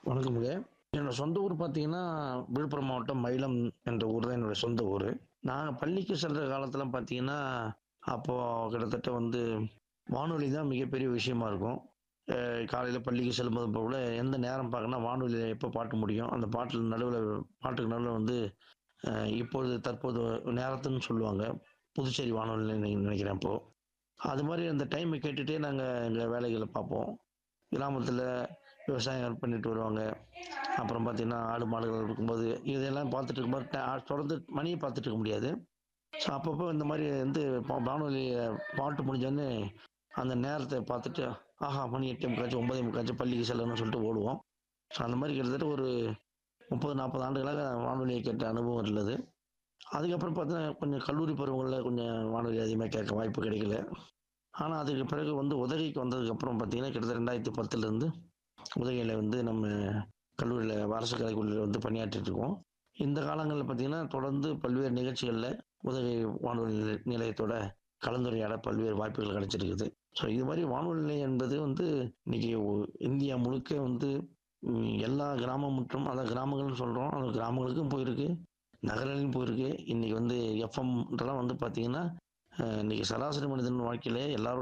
வணக்கமுங்க என்னோட சொந்த ஊர் பார்த்தீங்கன்னா விழுப்புரம் மாவட்டம் மயிலம் என்ற ஊர் தான் என்னோட சொந்த ஊர் நான் பள்ளிக்கு செல்கிற காலத்தில் பார்த்தீங்கன்னா அப்போது கிட்டத்தட்ட வந்து வானொலி தான் மிகப்பெரிய விஷயமா இருக்கும் காலையில் பள்ளிக்கு செல்லும்போது போல எந்த நேரம் பார்க்கணும் வானொலியில் எப்போ பாட்டு முடியும் அந்த பாட்டில் நடுவில் பாட்டுக்கு நடுவில் வந்து அஹ், இப்பொழுது தற்போது நேரத்துன்னு சொல்லுவாங்க புதுச்சேரி வானொலியில் நினைக்கிறேன் இப்போது அது மாதிரி அந்த டைமை கேட்டுகிட்டே நாங்கள் எங்கள் வேலைகளை பார்ப்போம் கிராமத்தில் விவசாயம் பண்ணிட்டு வருவாங்க அப்புறம் பார்த்தீங்கன்னா ஆடு மாடுகள் இருக்கும்போது இதெல்லாம் பார்த்துட்டு இருக்கும்போது ட- தொடர்ந்து மணியை பார்த்துட்டு இருக்க முடியாது ஸோ அப்பப்போ இந்த மாதிரி வந்து பா- வானொலி பாட்டு முடிஞ்சோடனே அந்த நேரத்தை பார்த்துட்டு ஆஹா மணி எட்டு முக்காச்சு ஒன்பது முக்காச்சு பள்ளிக்கு செல்லணும்னு சொல்லிட்டு ஓடுவோம் ஸோ அந்த மாதிரி கிட்டத்தட்ட ஒரு முப்பது நாற்பது ஆண்டுகளாக வானொலியை கேட்ட அனுபவம் இருந்தது அதுக்கப்புறம் பார்த்தீங்கன்னா கொஞ்சம் கல்லூரி பருவங்களில் கொஞ்சம் வானொலி அதிகமாக கேட்க வாய்ப்பு கிடைக்கல ஆனால் அதுக்கு பிறகு வந்து உதகைக்கு வந்ததுக்கப்புறம் பார்த்தீங்கன்னா கிட்டத்தட்ட ரெண்டாயிரத்தி பத்துலேருந்து உதகையில் வந்து நம்ம கல்லூரியில் அரசு கலைக்கல்லூரியில் வந்து பணியாற்றிட்டு இருக்கோம் இந்த காலங்களில் பார்த்தீங்கன்னா தொடர்ந்து பல்வேறு நிகழ்ச்சிகளில் உதகை வானொலி நிலை- நிலையத்தோட கலந்துரையாட பல்வேறு வாய்ப்புகள் கிடைச்சிருக்குது ஸோ இது மாதிரி வானொலி நிலையம் என்பது வந்து இன்னைக்கு ஒ- இந்தியா முழுக்க வந்து ம், எல்லா கிராமம் மற்றும் அந்த கிராமங்கள்னு சொல்கிறோம் அந்த கிராமங்களுக்கும் போயிருக்கு நகரங்களையும் போயிருக்கு இன்னைக்கு வந்து எஃப்எம்ன்றலாம் வந்து பார்த்தீங்கன்னா அஹ், இன்னைக்கு சராசரி மனிதன் வாழ்க்கையிலே எல்லாரும்